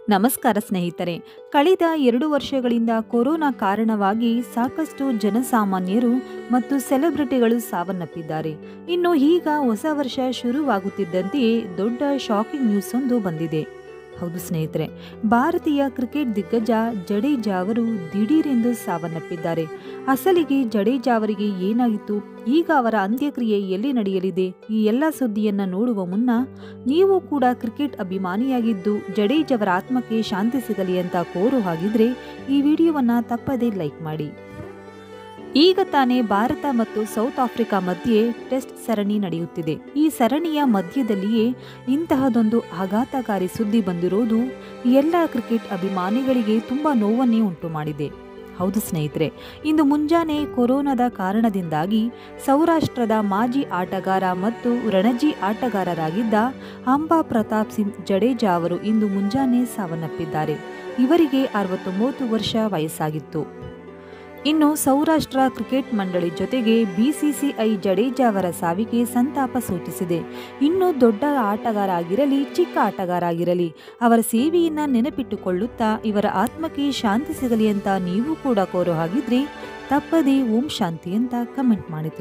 ನಮಸ್ಕಾರ ಸ್ನೇಹಿತರೆ ಕಳೆದ ಎರಡು ವರ್ಷಗಳಿಂದ ಕೊರೋನಾ ಕಾರಣವಾಗಿ ಸಾಕಷ್ಟು ಜನಸಾಮಾನ್ಯರು ಮತ್ತು ಸೆಲೆಬ್ರಿಟಿಗಳು ಸಾವನ್ನಪ್ಪಿದ್ದಾರೆ ಇನ್ನು ಈಗ ಹೊಸ ವರ್ಷ ಶುರುವಾಗುತ್ತಿದ್ದಂತೆಯೇ ದೊಡ್ಡ ಶಾಕಿಂಗ್ ನ್ಯೂಸ್ ಒಂದು ಬಂದಿದೆ ಹೌದು ಸ್ನೇಹಿತರೆ ಭಾರತೀಯ ಕ್ರಿಕೆಟ್ ದಿಗ್ಗಜ ಜಡೇಜಾ ಅವರು ದಿಢೀರೆಂದು ಸಾವನ್ನಪ್ಪಿದ್ದಾರೆ ಅಸಲಿಗೆ ಜಡೇಜಾ ಅವರಿಗೆ ಏನಾಗಿತ್ತು ಈಗ ಅವರ ಅಂತ್ಯಕ್ರಿಯೆ ಎಲ್ಲಿ ನಡೆಯಲಿದೆ ಈ ಎಲ್ಲ ಸುದ್ದಿಯನ್ನ ನೋಡುವ ಮುನ್ನ ನೀವು ಕೂಡ ಕ್ರಿಕೆಟ್ ಅಭಿಮಾನಿಯಾಗಿದ್ದು ಜಡೇಜ್ ಅವರ ಆತ್ಮಕ್ಕೆ ಶಾಂತಿ ಸಿಗಲಿ ಅಂತ ಕೋರು ಹಾಗಿದ್ರೆ ಈ ವಿಡಿಯೋವನ್ನ ತಪ್ಪದೇ ಲೈಕ್ ಮಾಡಿ ಈಗ ತಾನೇ ಭಾರತ ಮತ್ತು ಸೌತ್ ಆಫ್ರಿಕಾ ಮಧ್ಯೆ ಟೆಸ್ಟ್ ಸರಣಿ ನಡೆಯುತ್ತಿದೆ ಈ ಸರಣಿಯ ಮಧ್ಯದಲ್ಲಿಯೇ ಇಂತಹದೊಂದು ಆಘಾತಕಾರಿ ಸುದ್ದಿ ಬಂದಿರೋದು ಎಲ್ಲ ಕ್ರಿಕೆಟ್ ಅಭಿಮಾನಿಗಳಿಗೆ ತುಂಬಾ ನೋವನ್ನೇ ಉಂಟು ಮಾಡಿದೆ ಹೌದು ಸ್ನೇಹಿತರೆ ಇಂದು ಮುಂಜಾನೆ ಕೊರೋನಾದ ಕಾರಣದಿಂದಾಗಿ ಸೌರಾಷ್ಟ್ರದ ಮಾಜಿ ಆಟಗಾರ ಮತ್ತು ರಣಜಿ ಆಟಗಾರರಾಗಿದ್ದ ಅಂಬಾ ಪ್ರತಾಪ್ ಸಿಂಗ್ ಜಡೇಜಾ ಅವರು ಇಂದು ಮುಂಜಾನೆ ಸಾವನ್ನಪ್ಪಿದ್ದಾರೆ ಇವರಿಗೆ ಅರವತ್ತೊಂಬತ್ತು ವರ್ಷ ವಯಸ್ಸಾಗಿತ್ತು ಇನ್ನು ಸೌರಾಷ್ಟ್ರ ಕ್ರಿಕೆಟ್ ಮಂಡಳಿ ಜೊತೆಗೆ ಬಿಸಿಸಿಐ ಜಡೇಜಾ ಅವರ ಸಾವಿಗೆ ಸಂತಾಪ ಸೂಚಿಸಿದೆ ಇನ್ನು ದೊಡ್ಡ ಆಟಗಾರ ಆಗಿರಲಿ ಚಿಕ್ಕ ಆಟಗಾರ ಆಗಿರಲಿ ಅವರ ಸೇವೆಯನ್ನ ನೆನಪಿಟ್ಟುಕೊಳ್ಳುತ್ತಾ ಇವರ ಆತ್ಮಕ್ಕೆ ಶಾಂತಿ ಸಿಗಲಿ ಅಂತ ನೀವು ಕೂಡ ಕೋರೋ ಹಾಗಿದ್ರೆ ತಪ್ಪದೇ ಓಂ ಶಾಂತಿ ಅಂತ ಕಮೆಂಟ್ ಮಾಡಿ